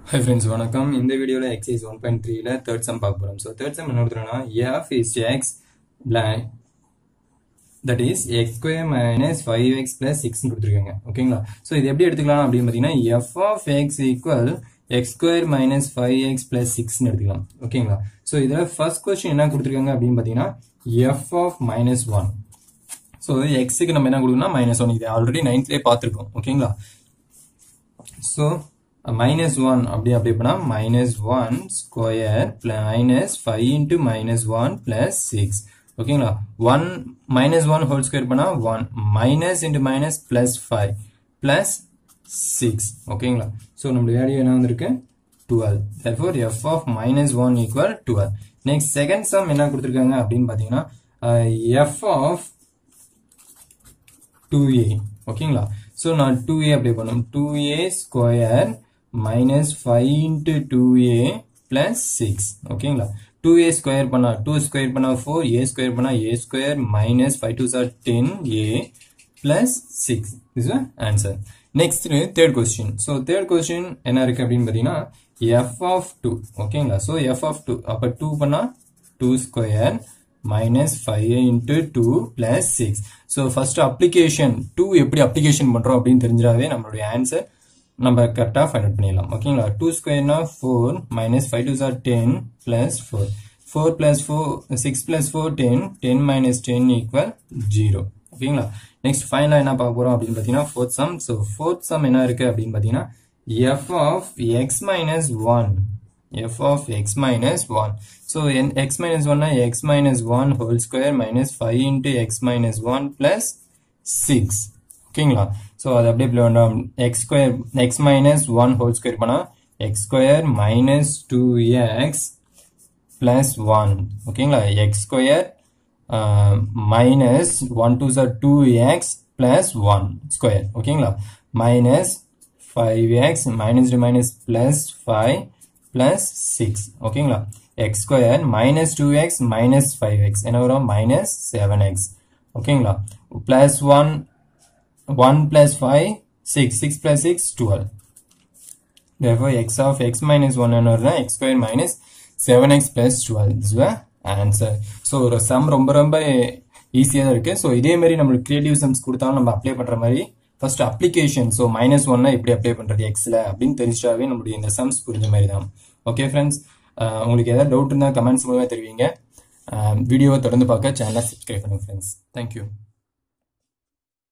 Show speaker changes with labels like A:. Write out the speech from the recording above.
A: Hi friends வணக்கம் இந்த வீடியோவில் எக்ஸைஸ் ஒன் பாயிண்ட் த்ரீல தேர்ட் சம் பார்க்க போகிறோம் ஸோ தேர்ட் சம் என்ன கொடுத்துருன்னா எஃப் இஸ் எக்ஸ் பிளாக் that is x square minus five x plus சிக்ஸ்னு கொடுத்துருக்காங்க ஓகேங்களா ஸோ இது எப்படி எடுத்துக்கலாம் அப்படின்னு பார்த்தீங்கன்னா f of x equal x square minus five x plus சிக்ஸ்னு எடுத்துக்கலாம் ஓகேங்களா ஸோ இதில் ஃபர்ஸ்ட் கொஸ்டின் என்ன கொடுத்துருக்காங்க அப்படின்னு பார்த்தீங்கன்னா f of minus one so எக்ஸுக்கு நம்ம என்ன கொடுக்கணும்னா மைனஸ் ஒன் இது ஆல்ரெடி நைன்த்லேயே பார்த்துருக்கோம் ஓகேங்களா ஸோ மைனஸ் ஒன் அப்படி அப்படி பண்ணால் minus one square minus five into minus one plus six ஓகேங்களா one minus one whole square பண்ணால் one minus into minus plus five plus six ஓகேங்களா ஸோ நம்மளுடைய வேல்யூ என்ன வந்திருக்கு twelve therefore f of minus one equal twelve next second sum என்ன கொடுத்துருக்காங்க அப்படின்னு பார்த்தீங்கன்னா எஃப் ஆஃப் டூ ஏ ஓகேங்களா ஸோ நான் டூ ஏ அப்ளை பண்ணும் two a square minus five into two a plus six ஓகேங்களா டூ ஏ ஸ்கொயர் பண்ணா two square பண்ணா ஃபோர் ஏ ஸ்கொயர் பண்ணா a square minus five twos are ten a plus six is answer next third question so third question என்ன இருக்கு அப்படின்னு பார்த்தீங்கன்னா f of two ஓகேங்களா so f of two அப்போ two பண்ணா two square minus five into two plus six so first application two எப்படி application பண்ணுறோம் அப்படின்னு தெரிஞ்சாவே நம்மளுடைய ஆன்சர் நம்ம கரெக்டாக ஃபைண்ட் அவுட் பண்ணிடலாம் ஓகேங்களா டூ ஸ்கொயர்னா four minus five twos are ten plus four four plus four six plus four ten ten minus ten equal zero ஓகேங்களா நெக்ஸ்ட் ஃபைனலாக என்ன பார்க்க போகிறோம் அப்படின்னு பார்த்தீங்கன்னா fourth sum so fourth sum என்ன இருக்குது அப்படின்னு பார்த்தீங்கன்னா f of x minus one f of x minus 1. So in x minus 1 na x minus 1 whole square minus 5 into x minus 1 plus 6. ஓகேங்களா ஸோ அது அப்படியே இப்படி வேண்டாம் x square x minus one whole square பண்ணால் x square minus two x plus one ஓகேங்களா x square minus one twos are two x plus one square ஓகேங்களா minus five x minus minus plus five plus 6 ஓகேங்களா x square minus two x minus five x என்ன வரும் minus seven x ஓகேங்களா plus one one plus five six six plus six twelve therefore x of x minus 1 என்ன வருதுன்னா x square minus 7x plus 12 this is the answer so ஒரு sum ரொம்ப ரொம்ப ஈஸியாக தான் இருக்கு ஸோ இதே மாதிரி நம்மளுக்கு கிரியேட்டிவ் சம்ஸ் கொடுத்தாலும் நம்ம அப்ளை பண்ற மாதிரி ஃபர்ஸ்ட் அப்ளிகேஷன் ஸோ மைனஸ் ஒன்னா எப்படி அப்ளை பண்றது எக்ஸ்ல அப்படின்னு தெரிஞ்சாவே நம்மளுடைய இந்த சம்ஸ் புரிஞ்ச மாதிரி தான் ஓகே ஃப்ரெண்ட்ஸ் உங்களுக்கு ஏதாவது டவுட் இருந்தால் கமெண்ட்ஸ் மூலமாக தெரிவிங்க வீடியோவை தொடர்ந்து பார்க்க சேனலை சப்ஸ்கிரைப் பண்ணுங்க ஃப்ரெண்ட்ஸ் தேங்க்யூ